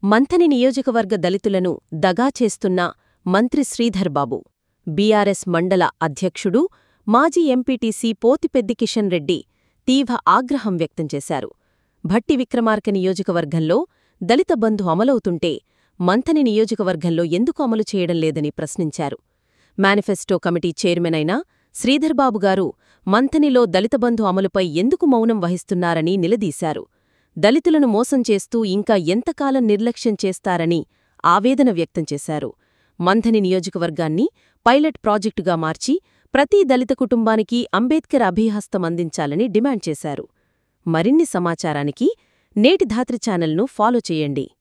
మంథని నియోజకవర్గ దళితులను దగా చేస్తున్న మంత్రి శ్రీధర్ బాబు బీఆర్ఎస్ మండల అధ్యక్షుడు మాజీ ఎంపీటీసీ పోతిపెద్ది కిషన్ రెడ్డి తీవ్ర ఆగ్రహం వ్యక్తం చేశారు భట్టి విక్రమార్క నియోజకవర్గంలో దళిత బంధు అమలవుతుంటే మంథని నియోజకవర్గంలో ఎందుకు అమలు చేయడం లేదని ప్రశ్నించారు మేనిఫెస్టో కమిటీ చైర్మన్ అయిన శ్రీధర్బాబు గారు మంథనిలో దళిత బంధు అమలుపై ఎందుకు మౌనం వహిస్తున్నారని నిలదీశారు దళితులను మోసం చేస్తూ ఇంకా ఎంతకాలం నిర్లక్ష్యం చేస్తారని ఆవేదన వ్యక్తం చేశారు మంథని నియోజకవర్గాన్ని పైలట్ ప్రాజెక్టుగా మార్చి ప్రతి దళిత కుటుంబానికి అంబేద్కర్ అభయహస్తం అందించాలని డిమాండ్ చేశారు మరిన్ని సమాచారానికి నేటి ధాత్రి ఛానల్ను ఫాలో చేయండి